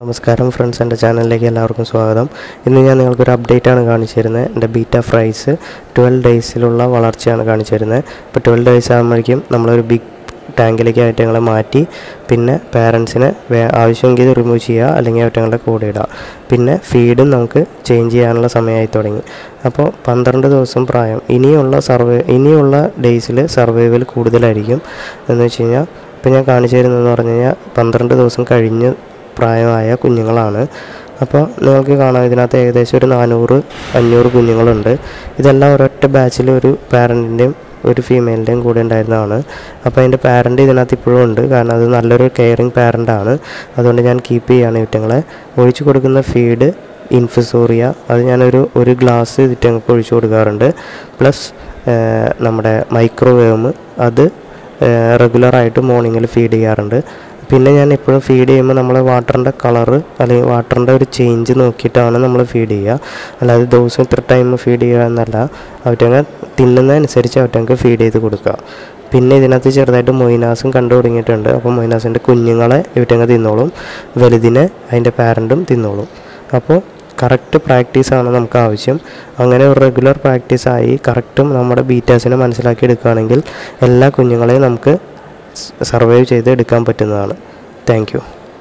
നമസ്കാരം ഫ്രണ്ട്സ് എൻ്റെ ചാനലിലേക്ക് എല്ലാവർക്കും സ്വാഗതം ഇന്ന് ഞാൻ നിങ്ങൾക്കൊരു അപ്ഡേറ്റ് ആണ് കാണിച്ചു തരുന്നത് എൻ്റെ ബീറ്റ ഫ്രൈസ് ട്വൽവ് ഡേയ്സിലുള്ള വളർച്ചയാണ് കാണിച്ചു തരുന്നത് ഇപ്പോൾ ട്വൽവ് ഡേയ്സ് ആകുമ്പോഴേക്കും നമ്മളൊരു ബിഗ് ടാങ്കിലേക്ക് ഐറ്റങ്ങളെ മാറ്റി പിന്നെ പാരൻസിന് ആവശ്യമെങ്കിൽ ഇത് റിമൂവ് ചെയ്യുക അല്ലെങ്കിൽ ഐറ്റങ്ങളുടെ കൂടെ ഇടുക പിന്നെ ഫീഡും നമുക്ക് ചേഞ്ച് ചെയ്യാനുള്ള സമയമായി തുടങ്ങി അപ്പോൾ പന്ത്രണ്ട് ദിവസം പ്രായം ഇനിയുള്ള സർവേ ഇനിയുള്ള ഡേയ്സിൽ സർവൈവൽ കൂടുതലായിരിക്കും എന്ന് വെച്ച് കഴിഞ്ഞാൽ ഇപ്പോൾ ഞാൻ കാണിച്ചു തരുന്നതെന്ന് പറഞ്ഞു കഴിഞ്ഞാൽ പന്ത്രണ്ട് ദിവസം കഴിഞ്ഞ് പ്രായമായ കുഞ്ഞുങ്ങളാണ് അപ്പോൾ നിങ്ങൾക്ക് കാണാം ഇതിനകത്ത് ഏകദേശം ഒരു നാനൂറ് അഞ്ഞൂറ് കുഞ്ഞുങ്ങളുണ്ട് ഇതെല്ലാം ഒരൊറ്റ ബാച്ചിൽ ഒരു പാരൻറ്റിൻ്റെയും ഒരു ഫീമെയിലിൻ്റെയും കൂടെ ഉണ്ടായിരുന്നതാണ് അപ്പോൾ അതിൻ്റെ പാരൻ്റ് ഇതിനകത്ത് ഇപ്പോഴും ഉണ്ട് കാരണം അത് നല്ലൊരു കെയറിങ് പാരൻ്റാണ് അതുകൊണ്ട് ഞാൻ കീപ്പ് ചെയ്യുകയാണ് ഇവറ്റങ്ങളെ ഒഴിച്ചു കൊടുക്കുന്ന ഫീഡ് ഇൻഫസോറിയ അത് ഞാനൊരു ഒരു ഗ്ലാസ് ഇതിറ്റങ്ങൾക്ക് ഒഴിച്ചു കൊടുക്കാറുണ്ട് പ്ലസ് നമ്മുടെ മൈക്രോവേവ് അത് റെഗുലറായിട്ട് മോർണിംഗിൽ ഫീഡ് ചെയ്യാറുണ്ട് പിന്നെ ഞാൻ എപ്പോഴും ഫീഡ് ചെയ്യുമ്പോൾ നമ്മൾ വാട്ടറിൻ്റെ കളറ് അല്ലെങ്കിൽ വാട്ടറിൻ്റെ ഒരു ചേഞ്ച് നോക്കിയിട്ടാണ് നമ്മൾ ഫീഡ് ചെയ്യുക അല്ലാതെ ദിവസം ഇത്ര ടൈം ഫീഡ് ചെയ്യുക എന്നല്ല അവറ്റങ്ങ് തിന്നുന്നതനുസരിച്ച് അവറ്റങ്ങൾക്ക് ഫീഡ് ചെയ്ത് കൊടുക്കുക പിന്നെ ഇതിനകത്ത് ചെറുതായിട്ട് മൊയിനാസും കണ്ടു തുടങ്ങിയിട്ടുണ്ട് അപ്പോൾ മൊയിനാസിൻ്റെ കുഞ്ഞുങ്ങളെ ഇവറ്റങ്ങ് തിന്നോളും വലുതിനെ അതിൻ്റെ പാരൻറ്റും തിന്നോളും അപ്പോൾ കറക്റ്റ് പ്രാക്ടീസാണ് നമുക്ക് ആവശ്യം അങ്ങനെ ഒരു റെഗുലർ പ്രാക്ടീസായി കറക്റ്റും നമ്മുടെ ബീറ്റാസിനെ മനസ്സിലാക്കി എടുക്കുകയാണെങ്കിൽ എല്ലാ കുഞ്ഞുങ്ങളെയും നമുക്ക് സർവൈവ് ചെയ്ത് എടുക്കാൻ പറ്റുന്നതാണ് താങ്ക്